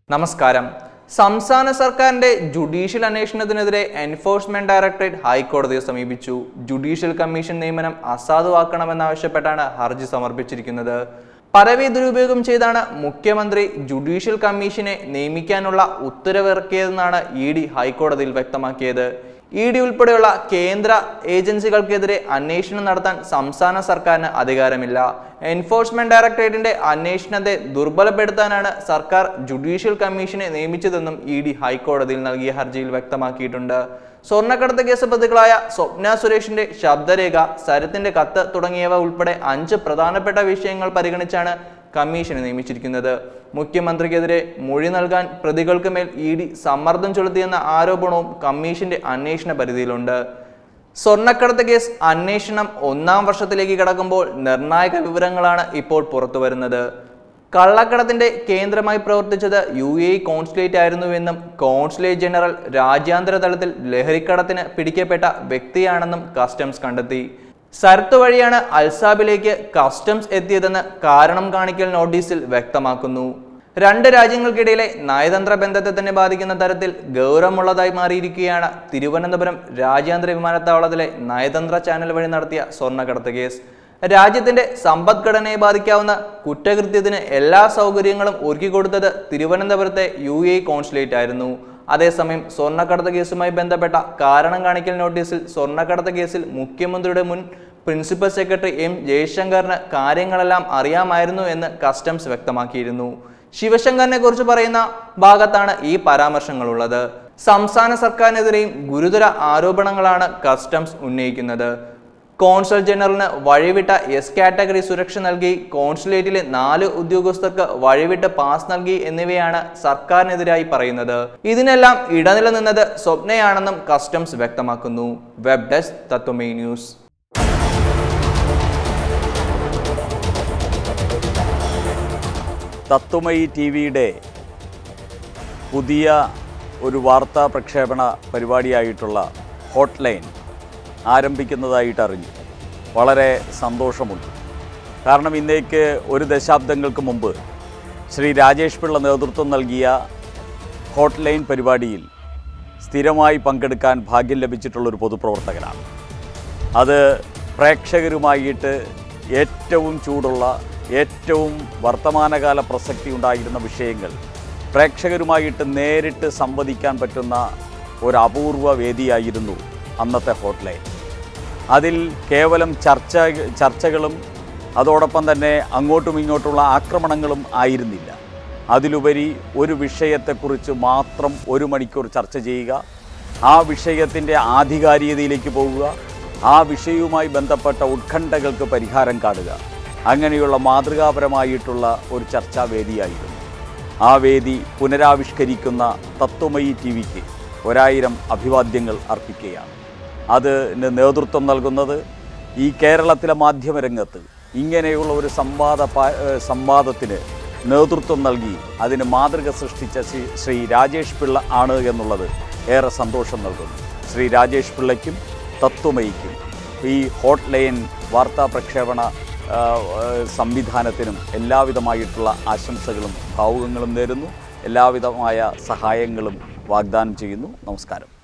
നമസ്കാരം സംസ്ഥാന സർക്കാരിന്റെ ജുഡീഷ്യൽ അന്വേഷണത്തിനെതിരെ എൻഫോഴ്സ്മെന്റ് ഡയറക്ടറേറ്റ് ഹൈക്കോടതിയെ സമീപിച്ചു ജുഡീഷ്യൽ കമ്മീഷൻ നിയമനം അസാധുവാക്കണമെന്നാവശ്യപ്പെട്ടാണ് ഹർജി സമർപ്പിച്ചിരിക്കുന്നത് പദവി ദുരുപയോഗം ചെയ്താണ് മുഖ്യമന്ത്രി ജുഡീഷ്യൽ കമ്മീഷനെ നിയമിക്കാനുള്ള ഉത്തരവിറക്കിയതെന്നാണ് ഇ ഡി ഹൈക്കോടതിയിൽ വ്യക്തമാക്കിയത് ഇ ഡി ഉൾപ്പെടെയുള്ള കേന്ദ്ര ഏജൻസികൾക്കെതിരെ അന്വേഷണം നടത്താൻ സംസ്ഥാന സർക്കാരിന് അധികാരമില്ല എൻഫോഴ്സ്മെന്റ് ഡയറക്ടറേറ്റിന്റെ അന്വേഷണത്തെ ദുർബലപ്പെടുത്താനാണ് സർക്കാർ ജുഡീഷ്യൽ കമ്മീഷനെ നിയമിച്ചതെന്നും ഇ ഡി ഹൈക്കോടതിയിൽ നൽകിയ ഹർജിയിൽ വ്യക്തമാക്കിയിട്ടുണ്ട് സ്വർണ്ണക്കടത്ത് കേസ് പ്രതികളായ സ്വപ്ന സുരേഷിന്റെ ശബ്ദരേഖ സരത്തിന്റെ കത്ത് തുടങ്ങിയവ ഉൾപ്പെടെ അഞ്ച് പ്രധാനപ്പെട്ട വിഷയങ്ങൾ പരിഗണിച്ചാണ് കമ്മീഷനെ നിയമിച്ചിരിക്കുന്നത് മുഖ്യമന്ത്രിക്കെതിരെ മൊഴി നൽകാൻ പ്രതികൾക്ക് മേൽ ഇ ഡി സമ്മർദ്ദം ചെലുത്തിയെന്ന ആരോപണവും കമ്മീഷന്റെ അന്വേഷണ പരിധിയിലുണ്ട് സ്വർണ്ണക്കടത്ത് കേസ് അന്വേഷണം ഒന്നാം വർഷത്തിലേക്ക് കടക്കുമ്പോൾ നിർണായക വിവരങ്ങളാണ് ഇപ്പോൾ പുറത്തുവരുന്നത് കള്ളക്കടത്തിന്റെ കേന്ദ്രമായി പ്രവർത്തിച്ചത് യു എ കോൺസുലേറ്റ് ആയിരുന്നുവെന്നും കോൺസുലേറ്റ് ജനറൽ രാജ്യാന്തര തലത്തിൽ ലഹരിക്കടത്തിന് പിടിക്കപ്പെട്ട വ്യക്തിയാണെന്നും കസ്റ്റംസ് കണ്ടെത്തി സരത്ത് വഴിയാണ് അൽസാബിലേക്ക് കസ്റ്റംസ് എത്തിയതെന്ന് കാരണം കാണിക്കൽ നോട്ടീസിൽ വ്യക്തമാക്കുന്നു രണ്ട് രാജ്യങ്ങൾക്കിടയിലെ നയതന്ത്ര ബന്ധത്തെ തന്നെ ബാധിക്കുന്ന തരത്തിൽ ഗൗരവമുള്ളതായി മാറിയിരിക്കുകയാണ് തിരുവനന്തപുരം രാജ്യാന്തര വിമാനത്താവളത്തിലെ നയതന്ത്ര ചാനൽ വഴി നടത്തിയ സ്വർണ്ണക്കടത്ത് കേസ് രാജ്യത്തിന്റെ സമ്പദ്ഘടനയെ ബാധിക്കാവുന്ന കുറ്റകൃത്യത്തിന് എല്ലാ സൗകര്യങ്ങളും ഒരുക്കിക്കൊടുത്തത് തിരുവനന്തപുരത്തെ യു എ കോൺസുലേറ്റ് ആയിരുന്നു അതേസമയം സ്വർണ്ണക്കടത്ത് കേസുമായി ബന്ധപ്പെട്ട കാരണം കാണിക്കൽ നോട്ടീസിൽ സ്വർണ്ണക്കടത്ത് കേസിൽ മുഖ്യമന്ത്രിയുടെ മുൻ പ്രിൻസിപ്പൽ സെക്രട്ടറി എം ജയശങ്കറിന് കാര്യങ്ങളെല്ലാം അറിയാമായിരുന്നു എന്ന് കസ്റ്റംസ് വ്യക്തമാക്കിയിരുന്നു ശിവശങ്കറിനെ കുറിച്ച് പറയുന്ന ഭാഗത്താണ് ഈ പരാമർശങ്ങളുള്ളത് സംസ്ഥാന സർക്കാരിനെതിരെയും ഗുരുതര ആരോപണങ്ങളാണ് കസ്റ്റംസ് ഉന്നയിക്കുന്നത് കോൺസൽ ജനറലിന് വഴിവിട്ട എസ് കാറ്റഗറി സുരക്ഷ നൽകി കോൺസുലേറ്റിലെ നാല് ഉദ്യോഗസ്ഥർക്ക് വഴിവിട്ട് പാസ് നൽകി എന്നിവയാണ് സർക്കാരിനെതിരായി പറയുന്നത് ഇതിനെല്ലാം ഇടനില നിന്നത് സ്വപ്നയാണെന്നും കസ്റ്റംസ് വ്യക്തമാക്കുന്നു വെബ് ഡെസ്ക് തത്വമേ ന്യൂസ് തത്വമയി ടി വിയുടെ പുതിയ ഒരു വാർത്താ പ്രക്ഷേപണ പരിപാടിയായിട്ടുള്ള ഹോട്ട് ലൈൻ ആരംഭിക്കുന്നതായിട്ട് അറിഞ്ഞു വളരെ സന്തോഷമുണ്ട് കാരണം ഇന്നേക്ക് ഒരു ദശാബ്ദങ്ങൾക്ക് മുമ്പ് ശ്രീ രാജേഷ് പിള്ള നേതൃത്വം നൽകിയ ഹോട്ട് ലൈൻ പരിപാടിയിൽ സ്ഥിരമായി പങ്കെടുക്കാൻ ഭാഗ്യം ലഭിച്ചിട്ടുള്ളൊരു പൊതുപ്രവർത്തകനാണ് അത് പ്രേക്ഷകരുമായിട്ട് ഏറ്റവും ചൂടുള്ള ഏറ്റവും വർത്തമാനകാല പ്രസക്തി ഉണ്ടായിരുന്ന വിഷയങ്ങൾ പ്രേക്ഷകരുമായിട്ട് നേരിട്ട് സംവദിക്കാൻ പറ്റുന്ന ഒരു അപൂർവ വേദിയായിരുന്നു അന്നത്തെ ഹോട്ട്ലൈൻ അതിൽ കേവലം ചർച്ച ചർച്ചകളും അതോടൊപ്പം തന്നെ അങ്ങോട്ടും ഇങ്ങോട്ടുള്ള ആക്രമണങ്ങളും ആയിരുന്നില്ല അതിലുപരി ഒരു വിഷയത്തെക്കുറിച്ച് മാത്രം ഒരു മണിക്കൂർ ചർച്ച ചെയ്യുക ആ വിഷയത്തിൻ്റെ ആധികാരികതയിലേക്ക് പോവുക ആ വിഷയവുമായി ബന്ധപ്പെട്ട ഉത്കണ്ഠകൾക്ക് പരിഹാരം കാണുക അങ്ങനെയുള്ള മാതൃകാപരമായിട്ടുള്ള ഒരു ചർച്ചാവേദിയായിരുന്നു ആ വേദി പുനരാവിഷ്കരിക്കുന്ന തത്വമയി ടി വിക്ക് ഒരായിരം അഭിവാദ്യങ്ങൾ അർപ്പിക്കുകയാണ് അതിന് നേതൃത്വം നൽകുന്നത് ഈ കേരളത്തിലെ മാധ്യമരംഗത്ത് ഇങ്ങനെയുള്ള ഒരു സംവാദ പാ- ഏഹ് സംവാദത്തിന് നേതൃത്വം നൽകി അതിന് മാതൃക സൃഷ്ടിച്ച ശ്രീ ശ്രീ രാജേഷ് പിള്ള ആണ് എന്നുള്ളത് ഏറെ സന്തോഷം നൽകുന്നു ശ്രീ രാജേഷ് പിള്ളയ്ക്കും തത്വമയിക്കും ഈ ഹോട്ട് ലൈൻ വാർത്താ പ്രക്ഷേപണ ആ, ആ, സംവിധാനത്തിനും എല്ലാവിധമായിട്ടുള്ള ആശംസകളും ഭാവുകങ്ങളും നേരുന്നു എല്ലാവിധമായ സഹായങ്ങളും വാഗ്ദാനം ചെയ്യുന്നു നമസ്കാരം